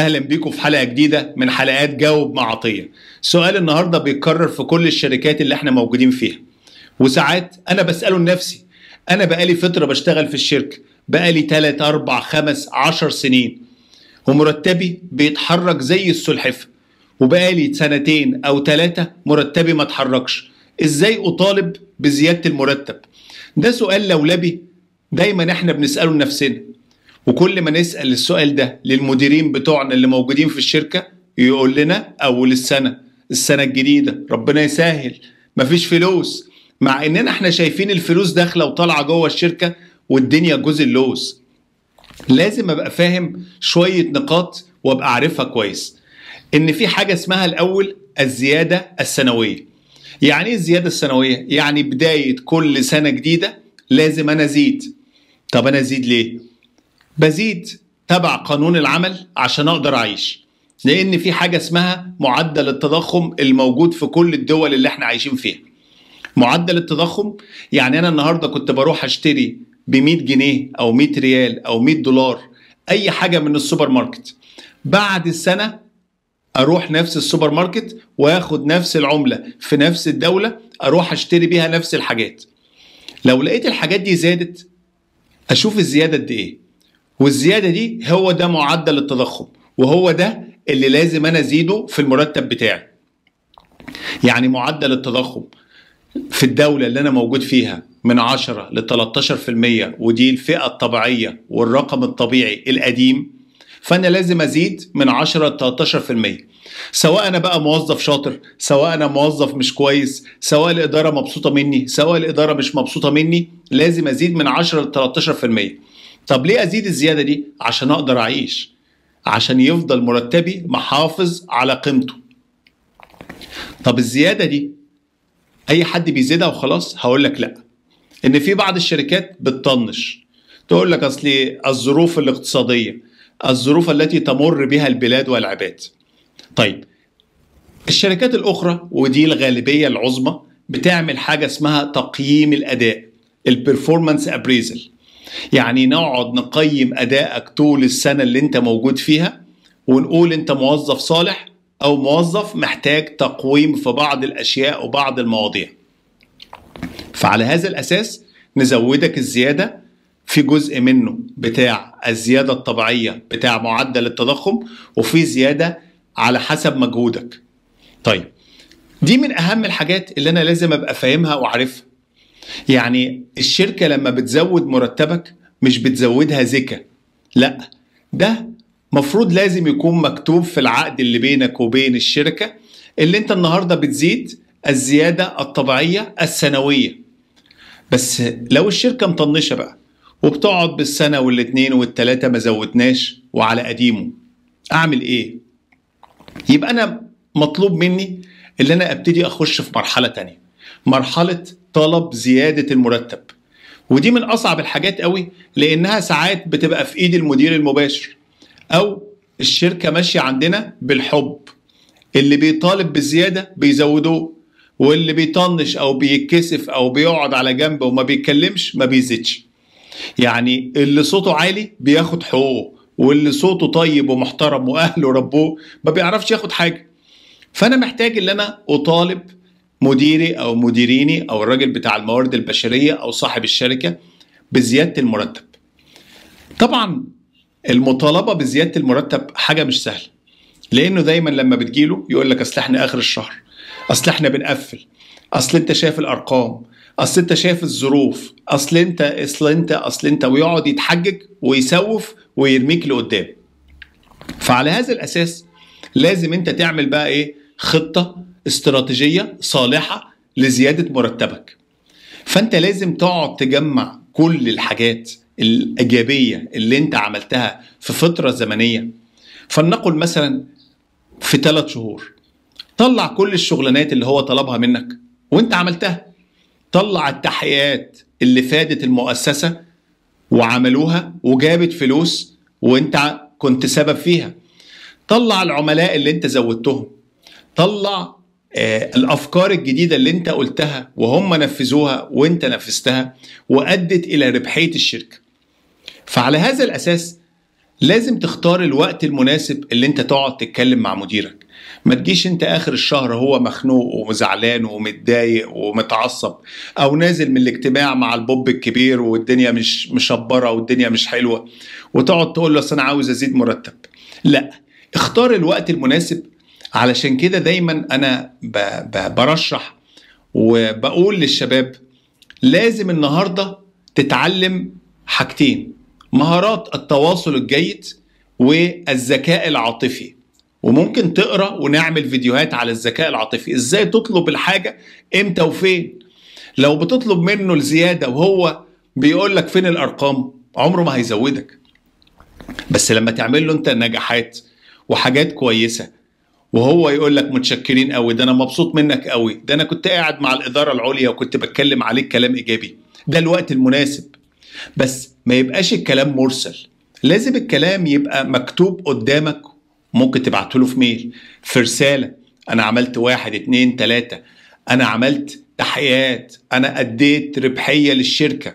اهلا بيكم في حلقه جديده من حلقات جاوب مع عطيه سؤال النهارده بيتكرر في كل الشركات اللي احنا موجودين فيها وساعات انا بساله لنفسي انا بقالي فتره بشتغل في الشركه بقالي 3 4 5 10 سنين ومرتبي بيتحرك زي السلحفه وبقالي سنتين او ثلاثه مرتبي ما اتحركش ازاي اطالب بزياده المرتب ده سؤال لولبي دايما احنا بنساله لنفسنا وكل ما نسال السؤال ده للمديرين بتوعنا اللي موجودين في الشركه يقول لنا اول السنه السنه الجديده ربنا يسهل مفيش فلوس مع اننا احنا شايفين الفلوس داخله وطالعه جوه الشركه والدنيا جوز اللوز لازم ابقى فاهم شويه نقاط وابقى عارفها كويس ان في حاجه اسمها الاول الزياده السنويه يعني ايه الزياده السنويه يعني بدايه كل سنه جديده لازم انا ازيد طب انا ازيد ليه بزيد تبع قانون العمل عشان اقدر اعيش لان في حاجه اسمها معدل التضخم الموجود في كل الدول اللي احنا عايشين فيها معدل التضخم يعني انا النهارده كنت بروح اشتري ب 100 جنيه او 100 ريال او 100 دولار اي حاجه من السوبر ماركت بعد السنه اروح نفس السوبر ماركت واخد نفس العمله في نفس الدوله اروح اشتري بيها نفس الحاجات لو لقيت الحاجات دي زادت اشوف الزياده قد ايه والزياده دي هو ده معدل التضخم وهو ده اللي لازم انا ازيده في المرتب بتاعي يعني معدل التضخم في الدولة اللي أنا موجود فيها من 10 ل 13% ودي الفئة الطبيعية والرقم الطبيعي القديم فأنا لازم أزيد من 10 ل 13% سواء أنا بقى موظف شاطر سواء أنا موظف مش كويس سواء الإدارة مبسوطة مني سواء الإدارة مش مبسوطة مني لازم أزيد من 10 ل 13% طب ليه أزيد الزيادة دي؟ عشان أقدر أعيش عشان يفضل مرتبي محافظ على قيمته طب الزيادة دي اي حد بيزيدها وخلاص هقول لك لا ان في بعض الشركات بتطنش تقول لك اصل الظروف الاقتصاديه الظروف التي تمر بها البلاد والعباد طيب الشركات الاخرى ودي الغالبيه العظمى بتعمل حاجه اسمها تقييم الاداء البرفورمانس ابريزل يعني نقعد نقيم ادائك طول السنه اللي انت موجود فيها ونقول انت موظف صالح او موظف محتاج تقويم في بعض الاشياء وبعض المواضيع فعلى هذا الاساس نزودك الزياده في جزء منه بتاع الزياده الطبيعيه بتاع معدل التضخم وفي زياده على حسب مجهودك طيب دي من اهم الحاجات اللي انا لازم ابقى فاهمها وعارفها يعني الشركه لما بتزود مرتبك مش بتزودها زكا لا ده مفروض لازم يكون مكتوب في العقد اللي بينك وبين الشركة اللي انت النهاردة بتزيد الزيادة الطبيعية السنوية بس لو الشركة مطنشة بقى وبتقعد بالسنة والاتنين والتلاتة ما زودناش وعلى قديمه أعمل إيه؟ يبقى أنا مطلوب مني اللي أنا أبتدي أخش في مرحلة تانية مرحلة طلب زيادة المرتب ودي من أصعب الحاجات قوي لأنها ساعات بتبقى في إيد المدير المباشر او الشركه ماشيه عندنا بالحب اللي بيطالب بالزياده بيزودوه واللي بيطنش او بيتكسف او بيقعد على جنب وما بيتكلمش ما بيزيدش يعني اللي صوته عالي بياخد حقوقه واللي صوته طيب ومحترم واهله ربوه ما بيعرفش ياخد حاجه فانا محتاج ان انا اطالب مديري او مديريني او الراجل بتاع الموارد البشريه او صاحب الشركه بزياده المرتب طبعا المطالبه بزياده المرتب حاجه مش سهله لانه دايما لما بتجيله يقول لك اصل احنا اخر الشهر اصل احنا بنقفل اصل انت شايف الارقام اصل انت شايف الظروف اصل انت اصل انت اصل انت ويقعد يتحجج ويسوف ويرميك لقدام فعلى هذا الاساس لازم انت تعمل بقى ايه خطه استراتيجيه صالحه لزياده مرتبك فانت لازم تقعد تجمع كل الحاجات الإيجابية اللي أنت عملتها في فترة زمنية فلنقل مثلا في ثلاث شهور طلع كل الشغلانات اللي هو طلبها منك وأنت عملتها طلع التحقيقات اللي فادت المؤسسة وعملوها وجابت فلوس وأنت كنت سبب فيها طلع العملاء اللي أنت زودتهم طلع آه الافكار الجديده اللي انت قلتها وهم نفذوها وانت نفذتها وادت الى ربحيه الشركه فعلى هذا الاساس لازم تختار الوقت المناسب اللي انت تقعد تتكلم مع مديرك ما تجيش انت اخر الشهر هو مخنوق وزعلان ومتضايق ومتعصب او نازل من الاجتماع مع البوب الكبير والدنيا مش مشبره والدنيا مش حلوه وتقعد تقول له انا عاوز ازيد مرتب لا اختار الوقت المناسب علشان كده دايما انا ب ب برشح وبقول للشباب لازم النهارده تتعلم حاجتين مهارات التواصل الجيد والذكاء العاطفي وممكن تقرا ونعمل فيديوهات على الذكاء العاطفي ازاي تطلب الحاجه امتى وفين لو بتطلب منه الزياده وهو بيقول لك فين الارقام عمره ما هيزودك بس لما تعمل له انت نجاحات وحاجات كويسه وهو يقول لك متشكرين قوي ده انا مبسوط منك قوي ده انا كنت قاعد مع الاداره العليا وكنت بتكلم عليك كلام ايجابي ده الوقت المناسب بس ما يبقاش الكلام مرسل لازم الكلام يبقى مكتوب قدامك ممكن تبعته له في ميل في رسالة أنا عملت واحد اتنين تلاتة أنا عملت تحقيقات أنا أديت ربحية للشركة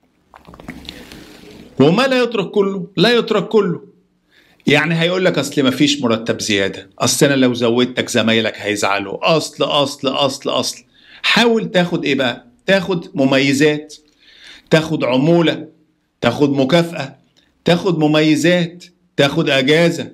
وما لا يترك كله لا يترك كله يعني هيقول لك اصل ما فيش مرتب زياده اصل انا لو زودتك زمايلك هيزعلوا اصل اصل اصل اصل حاول تاخد ايه بقى تاخد مميزات تاخد عموله تاخد مكافاه تاخد مميزات تاخد اجازه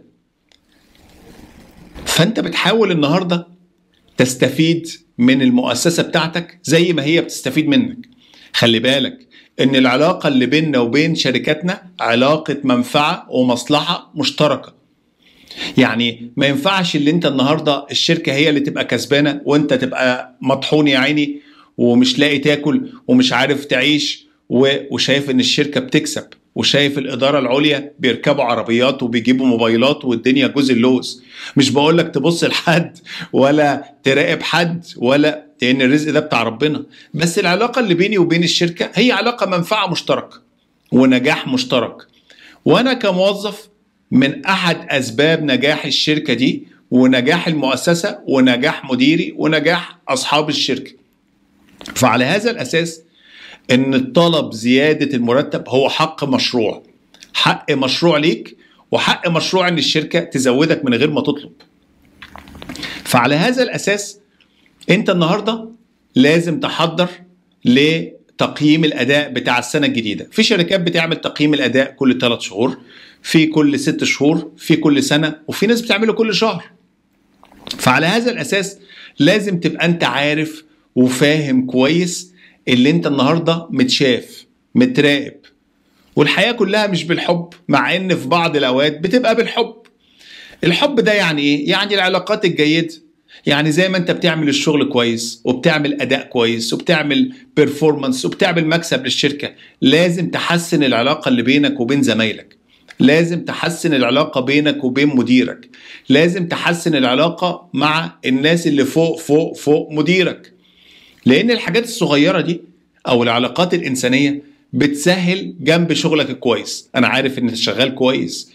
فانت بتحاول النهارده تستفيد من المؤسسه بتاعتك زي ما هي بتستفيد منك خلي بالك ان العلاقه اللي بيننا وبين شركاتنا علاقه منفعه ومصلحه مشتركه يعني ما ينفعش اللي انت النهارده الشركه هي اللي تبقى كسبانه وانت تبقى مطحون يا عيني ومش لاقي تاكل ومش عارف تعيش وشايف ان الشركه بتكسب وشايف الاداره العليا بيركبوا عربيات وبيجيبوا موبايلات والدنيا جوز اللوز مش بقول لك تبص لحد ولا تراقب حد ولا لان الرزق ده بتاع ربنا بس العلاقه اللي بيني وبين الشركه هي علاقه منفعه مشتركه ونجاح مشترك وانا كموظف من احد اسباب نجاح الشركه دي ونجاح المؤسسه ونجاح مديري ونجاح اصحاب الشركه فعلى هذا الاساس ان الطلب زياده المرتب هو حق مشروع حق مشروع ليك وحق مشروع ان الشركه تزودك من غير ما تطلب فعلى هذا الاساس انت النهارده لازم تحضر لتقييم الاداء بتاع السنه الجديده في شركات بتعمل تقييم الاداء كل ثلاث شهور في كل ست شهور في كل سنه وفي ناس بتعمله كل شهر فعلى هذا الاساس لازم تبقى انت عارف وفاهم كويس اللي انت النهارده متشاف متراقب والحياه كلها مش بالحب مع ان في بعض الاوقات بتبقى بالحب الحب ده يعني ايه يعني العلاقات الجيده يعني زي ما انت بتعمل الشغل كويس وبتعمل اداء كويس وبتعمل بيرفورمانس وبتعمل مكسب للشركه لازم تحسن العلاقه اللي بينك وبين زمايلك لازم تحسن العلاقة بينك وبين مديرك لازم تحسن العلاقة مع الناس اللي فوق فوق فوق مديرك لان الحاجات الصغيره دي او العلاقات الانسانيه بتسهل جنب شغلك الكويس انا عارف ان انت شغال كويس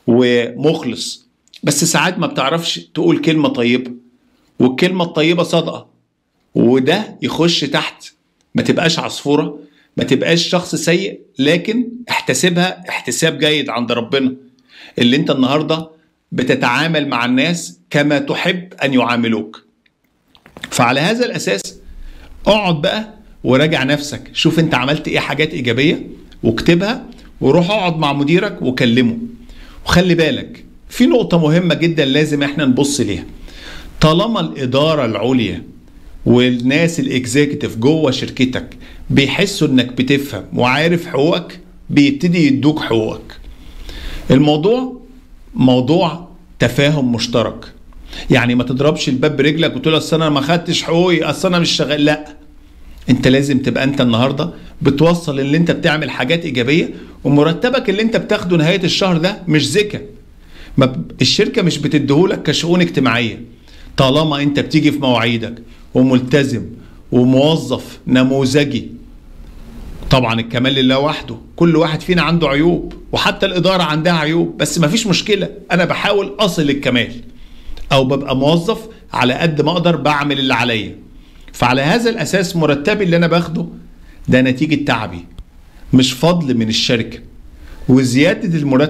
ومخلص بس ساعات ما بتعرفش تقول كلمه طيبه والكلمه الطيبه صادقه وده يخش تحت ما تبقاش عصفوره ما تبقاش شخص سيء لكن احتسبها احتساب جيد عند ربنا اللي انت النهارده بتتعامل مع الناس كما تحب ان يعاملوك فعلى هذا الاساس اقعد بقى وراجع نفسك شوف انت عملت ايه حاجات ايجابيه واكتبها وروح اقعد مع مديرك وكلمه وخلي بالك في نقطة مهمة جدا لازم احنا نبص ليها طالما الإدارة العليا والناس الاكزيكتيف جوه شركتك بيحسوا انك بتفهم وعارف حقوقك بيبتدي يدوك حقوقك الموضوع موضوع تفاهم مشترك يعني ما تضربش الباب برجلك وتقول اصل انا ما خدتش حقوقي اصل انا مش شغال لا انت لازم تبقى انت النهارده بتوصل اللي انت بتعمل حاجات ايجابيه ومرتبك اللي انت بتاخده نهايه الشهر ده مش زكا ما الشركه مش بتديهولك كشؤون اجتماعيه طالما انت بتيجي في مواعيدك وملتزم وموظف نموذجي طبعا الكمال لله وحده كل واحد فينا عنده عيوب وحتى الاداره عندها عيوب بس مفيش مشكله انا بحاول اصل الكمال او ببقى موظف على قد ما اقدر بعمل اللي عليا فعلى هذا الاساس مرتبي اللي انا باخده ده نتيجه تعبي مش فضل من الشركه وزياده المرتب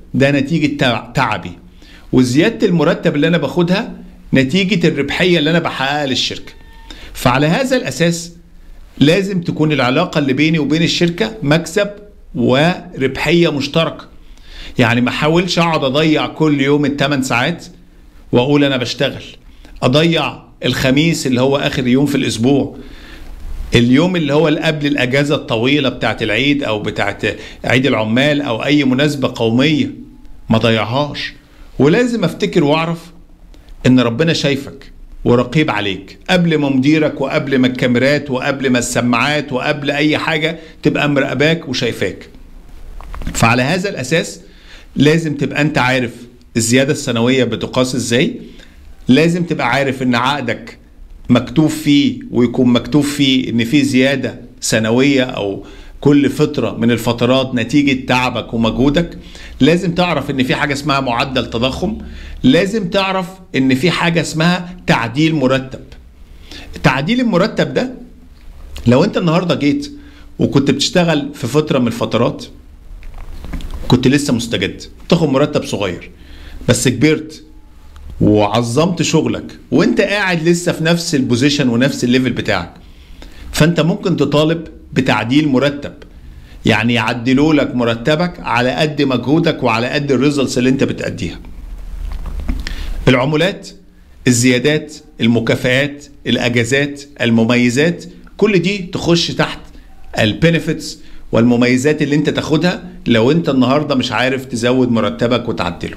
ده نتيجة تع- تعبي وزيادة المرتب اللي أنا باخدها نتيجة الربحية اللي أنا بحققها للشركة فعلى هذا الأساس لازم تكون العلاقة اللي بيني وبين الشركة مكسب وربحية مشتركة يعني ما احاولش اقعد اضيع كل يوم الثمان ساعات واقول انا بشتغل اضيع الخميس اللي هو اخر يوم في الاسبوع اليوم اللي هو اللي قبل الاجازه الطويله بتاعت العيد او بتاعت عيد العمال او اي مناسبه قوميه ما ضيعهاش ولازم افتكر واعرف ان ربنا شايفك ورقيب عليك قبل ما مديرك وقبل ما الكاميرات وقبل ما السماعات وقبل اي حاجه تبقى مراقباك وشايفاك فعلى هذا الاساس لازم تبقى انت عارف الزياده السنويه بتقاس ازاي لازم تبقى عارف ان عقدك مكتوب فيه ويكون مكتوب فيه ان في زياده سنويه او كل فتره من الفترات نتيجه تعبك ومجهودك لازم تعرف ان في حاجه اسمها معدل تضخم لازم تعرف ان في حاجه اسمها تعديل مرتب تعديل المرتب ده لو انت النهارده جيت وكنت بتشتغل في فتره من الفترات كنت لسه مستجد تاخد مرتب صغير بس كبرت وعظمت شغلك وانت قاعد لسه في نفس البوزيشن ونفس الليفل بتاعك فانت ممكن تطالب بتعديل مرتب يعني يعدلوا لك مرتبك على قد مجهودك وعلى قد الريزلتس اللي انت بتأديها العمولات الزيادات المكافآت الاجازات المميزات كل دي تخش تحت البنفيتس والمميزات اللي انت تاخدها لو انت النهارده مش عارف تزود مرتبك وتعدله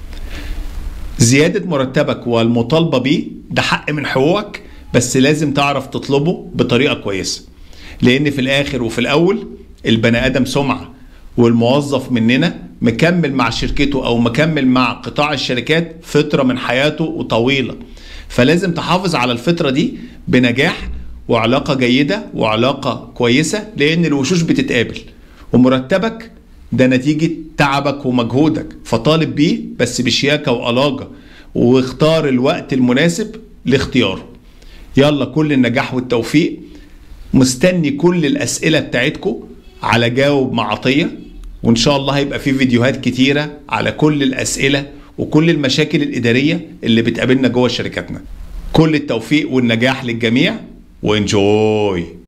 زيادة مرتبك والمطالبة بيه ده حق من حقوقك بس لازم تعرف تطلبه بطريقة كويسة لأن في الآخر وفي الأول البني آدم سمعة والموظف مننا مكمل مع شركته أو مكمل مع قطاع الشركات فترة من حياته طويلة فلازم تحافظ على الفترة دي بنجاح وعلاقة جيدة وعلاقة كويسة لأن الوشوش بتتقابل ومرتبك ده نتيجة تعبك ومجهودك فطالب بيه بس بشياكة وألاجة واختار الوقت المناسب لاختياره يلا كل النجاح والتوفيق مستني كل الأسئلة بتاعتكم على جاوب مع عطية وإن شاء الله هيبقى في فيديوهات كتيرة على كل الأسئلة وكل المشاكل الإدارية اللي بتقابلنا جوه شركاتنا كل التوفيق والنجاح للجميع وانجوي